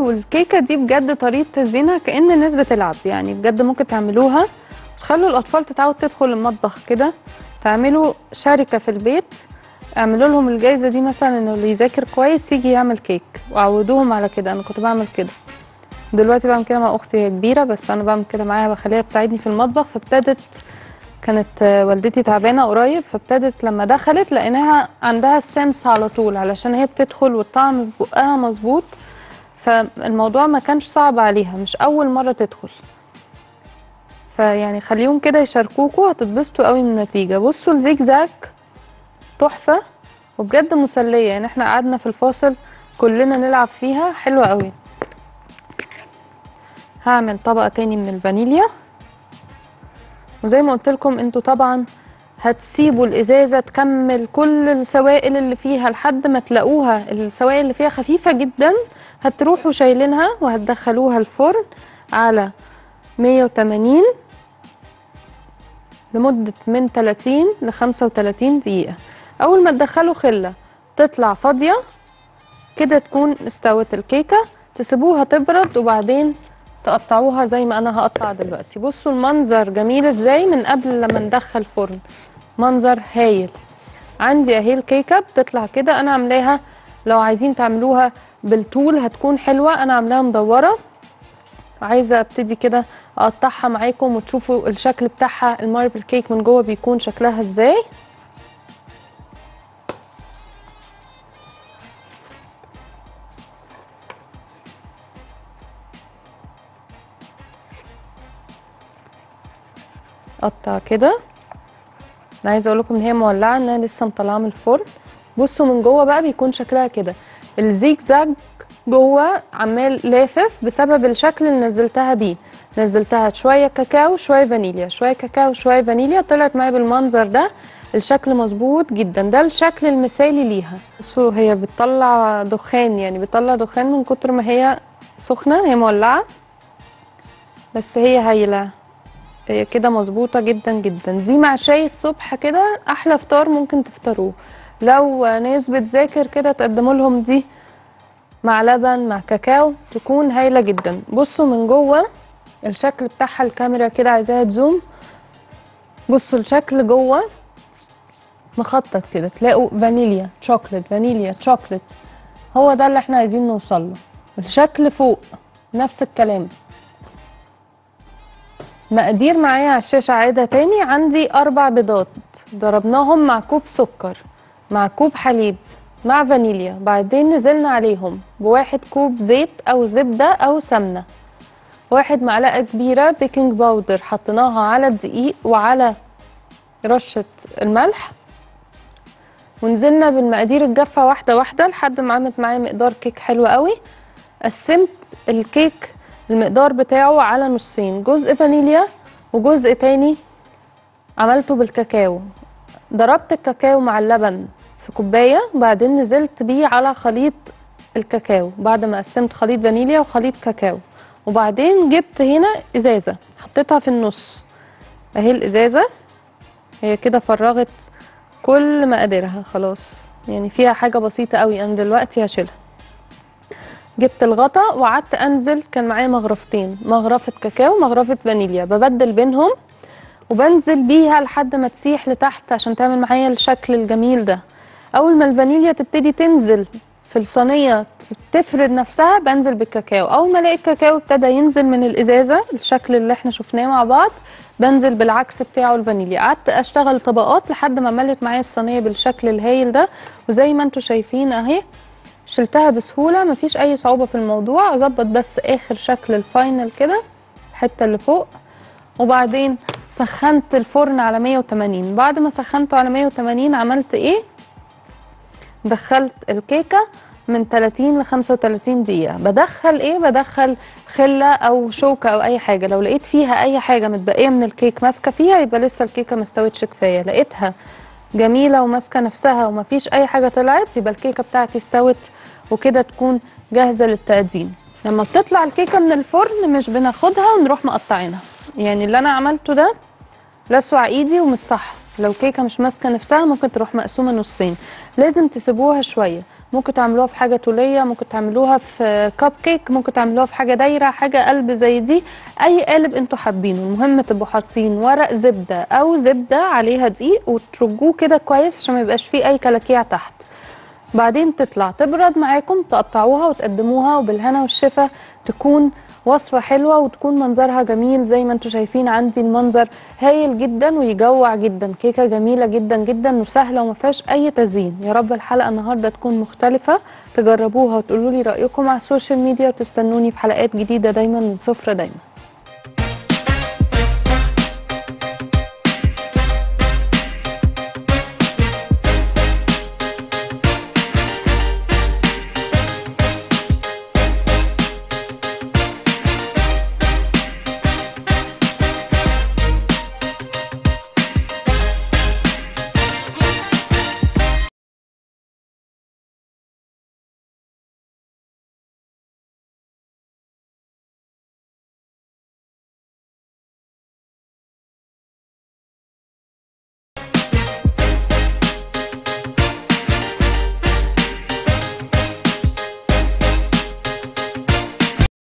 والكيكه دي بجد طريقه تزيينها كأن الناس بتلعب يعني بجد ممكن تعملوها تخلوا الاطفال تتعود تدخل المطبخ كده تعملوا شركه في البيت اعملوا لهم الجايزه دي مثلا انه اللي يذاكر كويس يجي يعمل كيك وعودوهم على كده انا كنت بعمل كده دلوقتي بعمل كده مع اختي هي كبيره بس انا بعمل كده معاها بخليها تساعدني في المطبخ فابتدت كانت آه، والدتي تعبانه قريب فابتدت لما دخلت لقيناها عندها السمس على طول علشان هي بتدخل والطعم في بقها مظبوط فالموضوع ما كانش صعب عليها مش اول مره تدخل فيعني خليهم كده يشاركوكوا هتتبسطوا قوي من النتيجه بصوا الزيجزاج تحفه وبجد مسليه يعني احنا قعدنا في الفاصل كلنا نلعب فيها حلوه قوي هعمل طبقه تاني من الفانيليا وزي ما قلت لكم انتوا طبعا هتسيبوا الازازه تكمل كل السوائل اللي فيها لحد ما تلاقوها السوائل اللي فيها خفيفه جدا هتروحوا شايلينها وهتدخلوها الفرن على 180 لمدة من 30 ل 35 دقيقة أول ما تدخلوا خلة تطلع فاضية كده تكون استوت الكيكة تسيبوها تبرد وبعدين تقطعوها زي ما أنا هقطع دلوقتي بصوا المنظر جميل ازاي من قبل لما ندخل فرن منظر هايل عندي اهي الكيكة بتطلع كده أنا عاملاها لو عايزين تعملوها بالطول هتكون حلوة أنا عاملاها مدورة عايزه ابتدي كده اقطعها معاكم وتشوفوا الشكل بتاعها الماربل كيك من جوه بيكون شكلها ازاي قطع كده انا عايزه اقول لكم ان هي مولعه انها لسه مطلعه من الفرن بصوا من جوه بقى بيكون شكلها كده الزيجزاج جوه عمال لافف بسبب الشكل اللي نزلتها بيه نزلتها شويه كاكاو شويه فانيليا شويه كاكاو شويه فانيليا طلعت معايا بالمنظر ده الشكل مظبوط جدا ده الشكل المثالي ليها بصوا هي بتطلع دخان يعني بتطلع دخان من كتر ما هي سخنه هي مولعه بس هي هايله هي كده مظبوطه جدا جدا دي مع شاي الصبح كده احلى فطار ممكن تفطروه لو ناس بتذاكر كده تقدموا لهم دي مع لبن مع كاكاو تكون هايله جدا بصوا من جوه الشكل بتاعها الكاميرا كده عايزاها تزوم بصوا الشكل جوه مخطط كده تلاقوا فانيليا شوكليت فانيليا شوكليت هو ده اللي احنا عايزين نوصل له الشكل فوق نفس الكلام مقادير معايا على الشاشة عادة تاني عندي أربع بيضات ضربناهم مع كوب سكر مع كوب حليب مع فانيليا بعدين نزلنا عليهم بواحد كوب زيت أو زبدة أو سمنة واحد معلقة كبيرة بيكنج باودر حطيناها على الدقيق وعلى رشة الملح ونزلنا بالمقادير الجافة واحدة واحدة لحد ما عملت معايا مقدار كيك حلو قوي قسمت الكيك المقدار بتاعه على نصين جزء فانيليا وجزء تاني عملته بالكاكاو ضربت الكاكاو مع اللبن في كوباية بعدين نزلت بيه على خليط الكاكاو بعد ما قسمت خليط فانيليا وخليط كاكاو وبعدين جبت هنا ازازة حطيتها في النص اهي الازازة هي كده فرغت كل مقاديرها خلاص يعني فيها حاجة بسيطة قوي انا دلوقتي هشيلها جبت الغطا وقعدت انزل كان معايا مغرفتين مغرفة كاكاو مغرفة فانيليا ببدل بينهم وبنزل بيها لحد ما تسيح لتحت عشان تعمل معايا الشكل الجميل ده اول ما الفانيليا تبتدي تنزل في الصينيه تفرد نفسها بنزل بالكاكاو اول ما الاقي الكاكاو ابتدى ينزل من الازازه الشكل اللي احنا شفناه مع بعض بنزل بالعكس بتاعه الفانيليا قعدت اشتغل طبقات لحد ما ملت معايا الصينيه بالشكل الهايل ده وزي ما انتم شايفين اهي شلتها بسهوله مفيش اي صعوبه في الموضوع اظبط بس اخر شكل الفاينل كده الحته اللي فوق وبعدين سخنت الفرن على 180 بعد ما سخنته على 180 عملت ايه دخلت الكيكه من 30 ل 35 دقيقه بدخل ايه بدخل خله او شوكه او اي حاجه لو لقيت فيها اي حاجه متبقيه من الكيك ماسكه فيها يبقى لسه الكيكه ما استوتش كفايه لقيتها جميله وماسكه نفسها ومفيش اي حاجه طلعت يبقى الكيكه بتاعتي استوت وكده تكون جاهزه للتقديم لما بتطلع الكيكه من الفرن مش بناخدها ونروح مقطعينها يعني اللي انا عملته ده لسوع ايدي ومش صح لو كيكه مش ماسكه نفسها ممكن تروح مقسومه نصين لازم تسيبوها شويه ممكن تعملوها في حاجه طوليه ممكن تعملوها في كب كيك ممكن تعملوها في حاجه دايره حاجه قلب زي دي اي قالب انتوا حابينه المهم تبقوا حاطين ورق زبده او زبده عليها دقيق وترجوه كده كويس عشان ما يبقاش فيه اي كلاكيع تحت بعدين تطلع تبرد معاكم تقطعوها وتقدموها وبالهنا والشفا تكون وصفة حلوة وتكون منظرها جميل زي ما انتم شايفين عندي المنظر هايل جدا ويجوع جدا كيكة جميلة جدا جدا وسهلة وما فيهاش اي تزيين يا رب الحلقة النهاردة تكون مختلفة تجربوها وتقولوا لي رأيكم على السوشيال ميديا وتستنوني في حلقات جديدة دايما من سفرة دايما